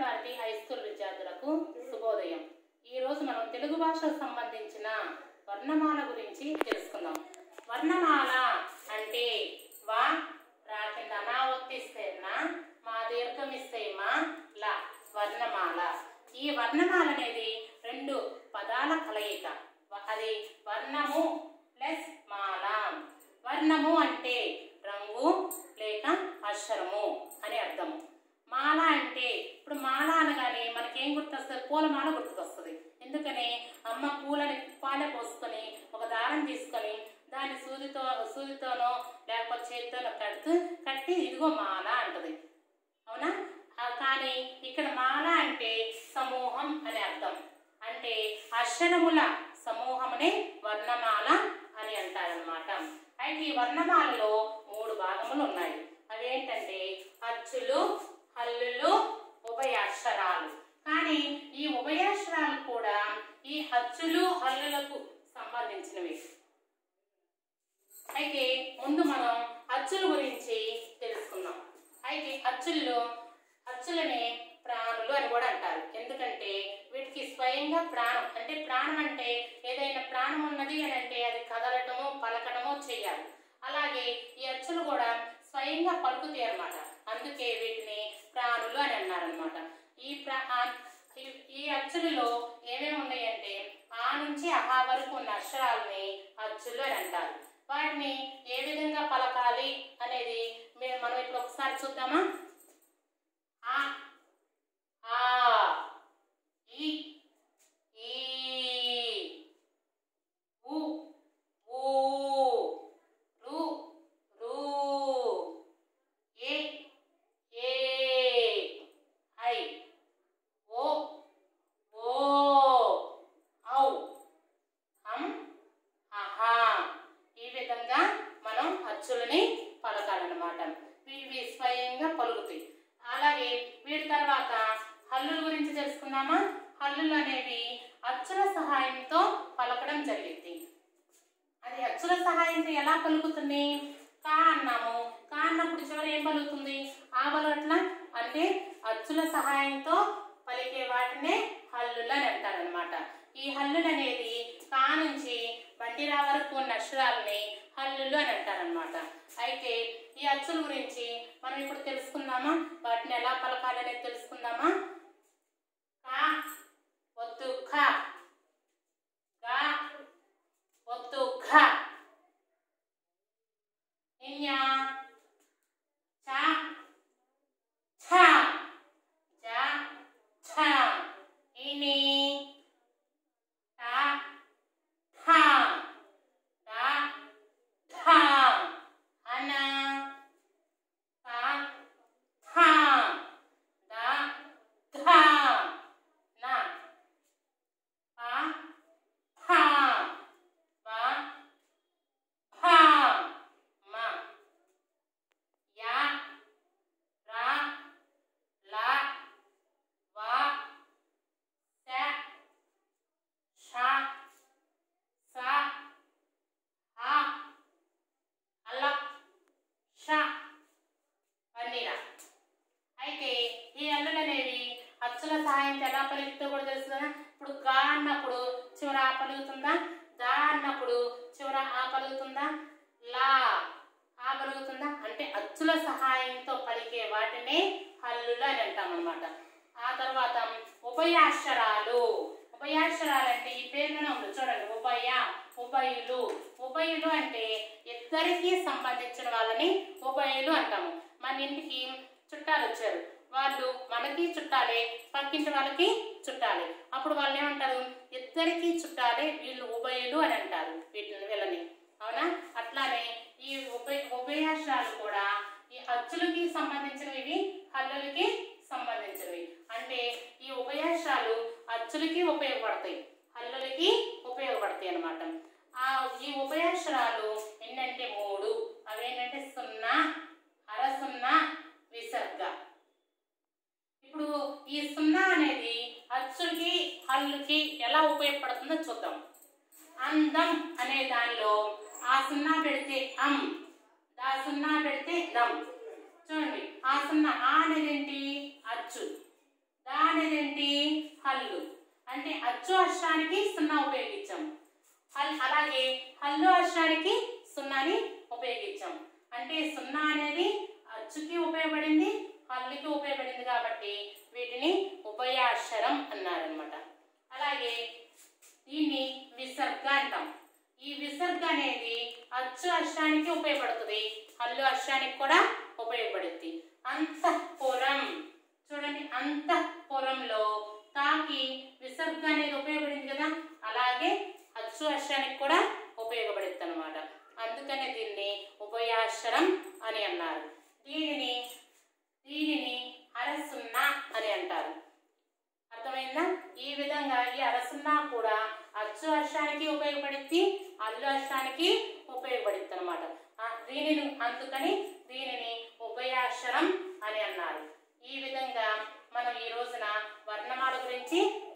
Bharati high school విద్యార్థులకు శుభోదయం ఈ రోజు మనం తెలుగు భాషకు సంబంధించిన వర్ణమాల గురించి తెలుసుకుందాం వర్ణమాల అంటే వా రా కింద నా ఒత్తిస్తే నా మా దీర్ఘం ఇస్తే మా లా వర్ణమాల ఈ వర్ణమాల అనేది రెండు పదాల కలయిక వ- అది వర్ణము ప్లస్ మాల వర్ణము అంటే రంగు లేక అక్షరము అని అర్థము మాల అంటే ఇప్పుడు మాల అనగానే మనకేం గుర్తొస్తుంది పూలమాల గుర్తుకొస్తుంది ఎందుకని అమ్మ పూలని పాలె పోసుకొని ఒక దారం తీసుకొని దాన్ని సూదితో సూదితోనో లేకపోతే చేతితోనో కడుతూ కట్టి ఇదిగో మాల అంటది అవునా ఆ, కానీ ఇక్కడ మాల అంటే సమూహం అని అర్థం అంటే అక్షరముల సమూహమనే వర్ణమాల అని అంటారనమాట అయితే ఈ వర్ణమాలలో మూడు భాగములు ఉన్నాయి అవేంటంటే అచ్చులు హల్లులు ఉభయాక్షరాలు కానీ ఈ ఉభయాక్షరాలు కూడా ఈ అచ్చులు హల్లులకు సంబంధించినవి అయితే ముందు మనం అచ్చుల గురించి తెలుసుకుందాం అయితే అచ్చుల్లో అచ్చులనే ప్రాణులు అని కూడా అంటారు ఎందుకంటే వీటికి స్వయంగా ప్రాణం అంటే ప్రాణం అంటే ఏదైనా ప్రాణం ఉన్నది అని అంటే అది కదలటము పలకడము చేయాలి అలాగే ఈ అచ్చులు కూడా స్వయంగా పలుకుతాయి అన్నమాట అందుకే వీటిని ప్రాణులు అని అన్నారనమాట ఈ ప్రా ఆ- ఈ- ఈ అచ్చులలో ఏమేమి ఉన్నాయంటే ఆ నుంచి అహా వరకు ఉన్న అక్షరాలని అచ్చులు అని అంటారు వాటిని ఏ విధంగా పలకాలి అనేది మేము మనం ఇప్పుడు ఒకసారి చూద్దామా ఆ ఆ ఈ ఈ ఉ ఊ రు రు ఏ ఏ ఐ ఓ ఓ ఔ హం ఆహా ఈ విధంగా మనం అచ్చులని పలకాలన్నమాట ఇవి స్వయంగా పలుకుతాయి అలాగే వీటి తర్వాత హల్లుల గురించి తెలుసుకుందామా హల్లులు అనేవి అచ్చుల సహాయంతో పలకడం జరిగింది అది అచ్చుల సహాయంతో ఎలా పలుకుతుంది కా అన్నాము కా అన్నప్పుడు చివరి ఏం పలుకుతుంది ఆ పలకట్ల అంటే అచ్చుల సహాయంతో పలికే వాటినే హల్లులు అని అంటారనమాట ఈ హల్లులు అనేది కా నుంచి బండిరా వరకు ఉన్న అక్షరాలని హల్లులు అని అంటారనమాట అయితే ఈ అచ్చుల గురించి మనం ఇప్పుడు తెలుసుకుందామా వాటిని ఎలా పలకాలనేది తెలుసుకుందామా కా ఒత్తు ఖ గా ఒత్తు ఖ నిన్యా చ ఛ జ ఛ ఇని ట ఠ డ ఠ అన త థ ద ధ న ప ఫ బ భ మ య ర ల వ స ష స హ అల ష పన్నీరా అయితే ఈ అల్లులు అనేవి అచ్చుల సహాయంతో ఎలా పలుకుతో కూడా తెలుసు కదా ఇప్పుడు గా అన్నప్పుడు చివర ఆ పలుకుతుందా దా అన్నప్పుడు చివర ఆ పలుకుతుందా లా ఆ పలుకుతుందా అంటే అచ్చుల సహాయంతో పలికే వాటిని హల్లులు అని అంటాం అనమాట ఆ తర్వాత ఉభయాక్షరాలు ఉభయాక్షరాలు అంటే ఈ పేరులోనే ఉంది చూడండి ఉభయ ఉభయులు ఉభయులు అంటే ఇద్దరికి సంబంధించిన వాళ్ళని ఉభయులు అంటాము మన ఇంటికి చుట్టాలు వచ్చారు వాళ్ళు మనకి చుట్టాలే పక్కింటి వాళ్ళకి చుట్టాలే అప్పుడు వాళ్ళు ఏమంటారు ఇద్దరికి చుట్టాలే వీళ్ళు ఉభయులు అని అంటారు వీటిని వీళ్ళని అవునా అట్లానే ఈ ఉభయ ఉభయాక్షరాలు కూడా ఈ అచ్చులకి సంబంధించినవి హల్లులకి సంబంధించినవి అంటే ఈ ఉభయాక్షరాలు అచ్చులకి ఉపయోగపడతాయి హల్లులకి ఉపయోగపడతాయి అన్నమాట ఆ ఈ ఉభయాక్షరాలు ఏంటంటే మూడు అవేంటంటే సున్నా అర సున్నా విసర్గ ఇప్పుడు ఈ సున్నా అనేది అచ్చుకి హల్లుకి ఎలా ఉపయోగపడుతుందో చూద్దాం అందం అనే దానిలో ఆ సున్నా పెడితే అం దా సున్నా పెడితే దం చూడండి ఆ సున్నా ఆ అనేది ఏంటి అచ్చు దా హల్లు అంటే అచ్చు అక్షరానికి సున్నా ఉపయోగించాం హల్ అలాగే హల్లు అక్షరానికి సున్నాని ఉపయోగించాం అంటే సున్నా అనేది అచ్చుకి ఉపయోగపడింది హల్లుకి ఉపయోగపడింది కాబట్టి వీటిని ఉభయాక్షరం అన్నారనమాట అలాగే దీన్ని విసర్గ అంటాం ఈ విసర్గ అనేది అచ్చు అక్షరానికి ఉపయోగపడుతుంది హల్లు అక్షరానికి కూడా ఉపయోగపడుద్ది అంతఃపురం చూడండి అంతఃపురంలో తాకి విసర్గ అనేది ఉపయోగపడింది కదా అలాగే అచ్చు అక్షరానికి కూడా ఉపయోగపడుద్ది అనమాట అందుకనే దీన్ని ఉభయాక్షరం అని అన్నారు దీనిని దీనిని అరసున్నా అని అంటారు అర్థమైందా ఈ విధంగా ఈ అరసున్నా కూడా అచ్చు అక్షరానికి ఉపయోగపడుద్ది అల్లు అక్షరానికి ఉపయోగపడుద్ది అనమాట దీనిని అందుకని దీనిని ఉభయాక్షరం అని అన్నారు ఈ విధంగా మనం ఈ రోజున వర్ణమాల గురించి